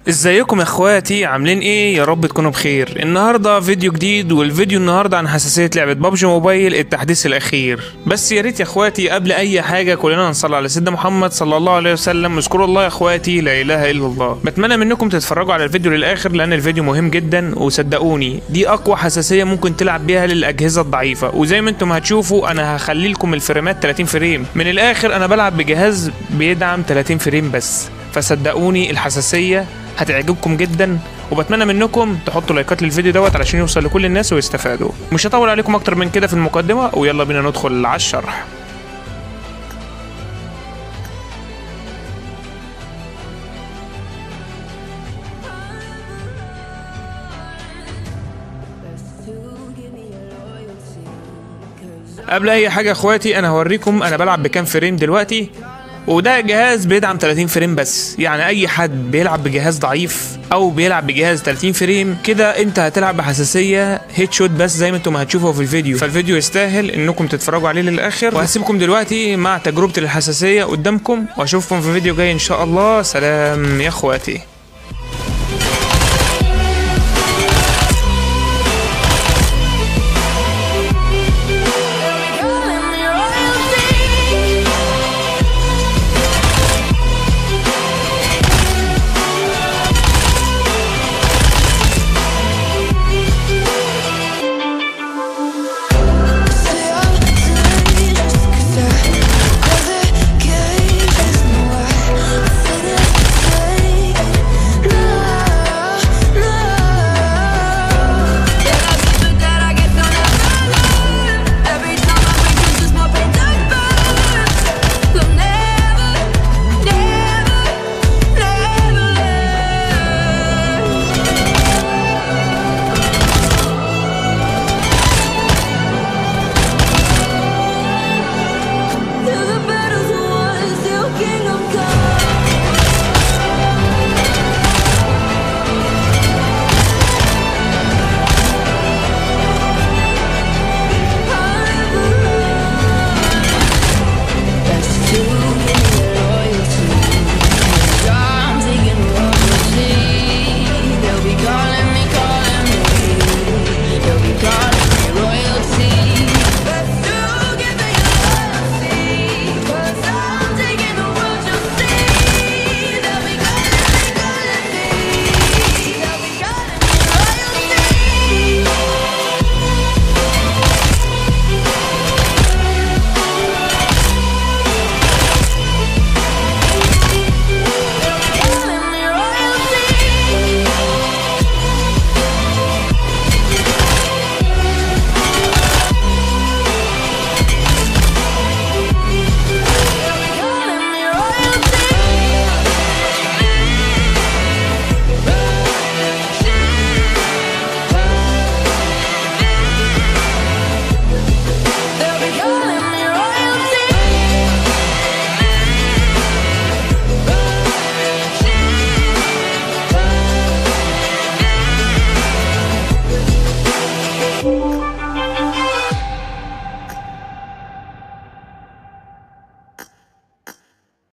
ازيكم يا اخواتي عاملين ايه يا رب تكونوا بخير النهارده فيديو جديد والفيديو النهارده عن حساسيه لعبه بابجي موبايل التحديث الاخير بس يا ريت يا اخواتي قبل اي حاجه كلنا نصلي على سيدنا محمد صلى الله عليه وسلم اذكروا الله يا اخواتي لا اله الا الله بتمنى منكم تتفرجوا على الفيديو للاخر لان الفيديو مهم جدا وصدقوني دي اقوى حساسيه ممكن تلعب بيها للاجهزه الضعيفه وزي ما انتم هتشوفوا انا هخلي لكم الفريمات 30 فريم من الاخر انا بلعب بجهاز بيدعم 30 فريم بس فصدقوني الحساسيه هتعجبكم جدا وبتمنى منكم تحطوا لايكات للفيديو دوت علشان يوصل لكل الناس ويستفادوا مش هطول عليكم اكتر من كده في المقدمه ويلا بينا ندخل على الشرح قبل اي حاجه يا اخواتي انا هوريكم انا بلعب بكام فريم دلوقتي وده جهاز بيدعم 30 فريم بس يعني اي حد بيلعب بجهاز ضعيف او بيلعب بجهاز 30 فريم كده انت هتلعب بحساسيه هيد شوت بس زي ما انتم هتشوفوا في الفيديو فالفيديو يستاهل انكم تتفرجوا عليه للاخر وهسيبكم دلوقتي مع تجربه الحساسيه قدامكم واشوفكم في فيديو جاي ان شاء الله سلام يا اخواتي